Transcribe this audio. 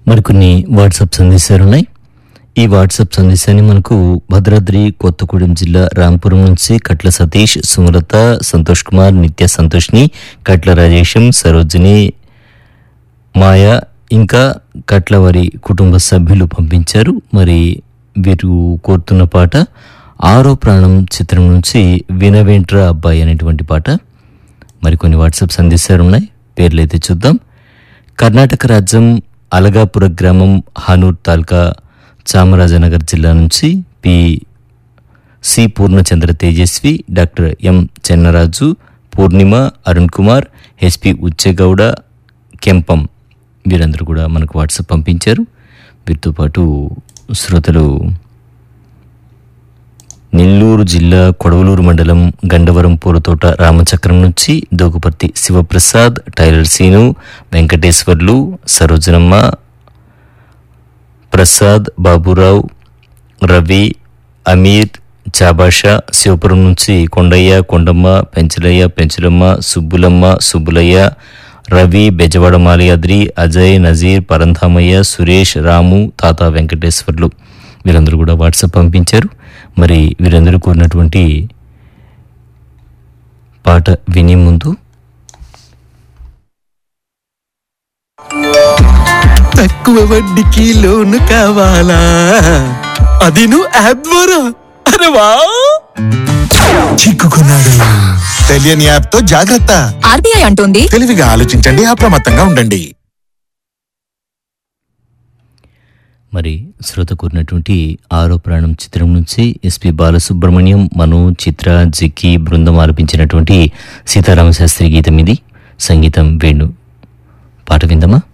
మరికొన్ని వాట్సాప్ సందేశాలు ఉన్నాయి ఈ వాట్సాప్ సందేశాన్ని మనకు భద్రాద్రి కొత్తగూడెం జిల్లా రాంపురం నుంచి కట్ల సతీష్ సుమలత సంతోష్ కుమార్ నిత్య సంతోష్ని కట్ల రాజేశం సరోజిని మాయ ఇంకా కట్ల వారి కుటుంబ సభ్యులు పంపించారు మరి వీరు కోరుతున్న పాట ఆరో ప్రాణం చిత్రం నుంచి వినవేంట్రా అబ్బాయి అనేటువంటి పాట మరికొన్ని వాట్సాప్ సందేశాలు ఉన్నాయి పేర్లు అయితే చూద్దాం కర్ణాటక రాజ్యం అలగాపుర గ్రామం హానూర్ తాలూకా చామరాజనగర్ జిల్లా నుంచి P C Poornachandra Tejaswi doctor M Chennaraju Poornima Arun Kumar SP Ucchegowda Kempam వీరందరూ కూడా మనకు వాట్సాప్ పంపించారు వీరితో పాటు శ్రోతలు నెల్లూరు జిల్లా కొడవలూరు మండలం గండవరం పూరతోట రామచక్రం నుంచి దోగుపర్తి శివప్రసాద్ టైలర్ సీను వెంకటేశ్వర్లు సరోజనమ్మ ప్రసాద్ బాబురావు రవి అమీర్ చాబాషా శివపురం నుంచి కొండయ్య కొండమ్మ పెంచలయ్య పెంచలమ్మ సుబ్బులమ్మ సుబ్బులయ్య రవి బెజవాడ మాలయాద్రి అజయ్ నజీర్ పరంధామయ్య సురేష్ రాము తాత వెంకటేశ్వర్లు వీరందరూ కూడా వాట్సాప్ పంపించారు మరి వీరందరూ కోరినటువంటి పాట వినే ముందు తక్కువ వడ్డీకి లోను కావాలా అది నువ్వు యాప్ ద్వారా అరే వా చిక్కుకున్నాడు తెలియని యాప్ తో జాగ్రత్త ఆర్బీఐ అంటోంది తెలివిగా ఆలోచించండి అప్రమత్తంగా ఉండండి మరి శ్రోత కోరినటువంటి ఆరో ప్రాణం చిత్రం నుంచి ఎస్పి బాలసుబ్రహ్మణ్యం మను చిత్ర జిక్కి బృందం ఆలపించినటువంటి సీతారామశాస్త్రి గీతం ఇది సంగీతం వేణు పాట విందమా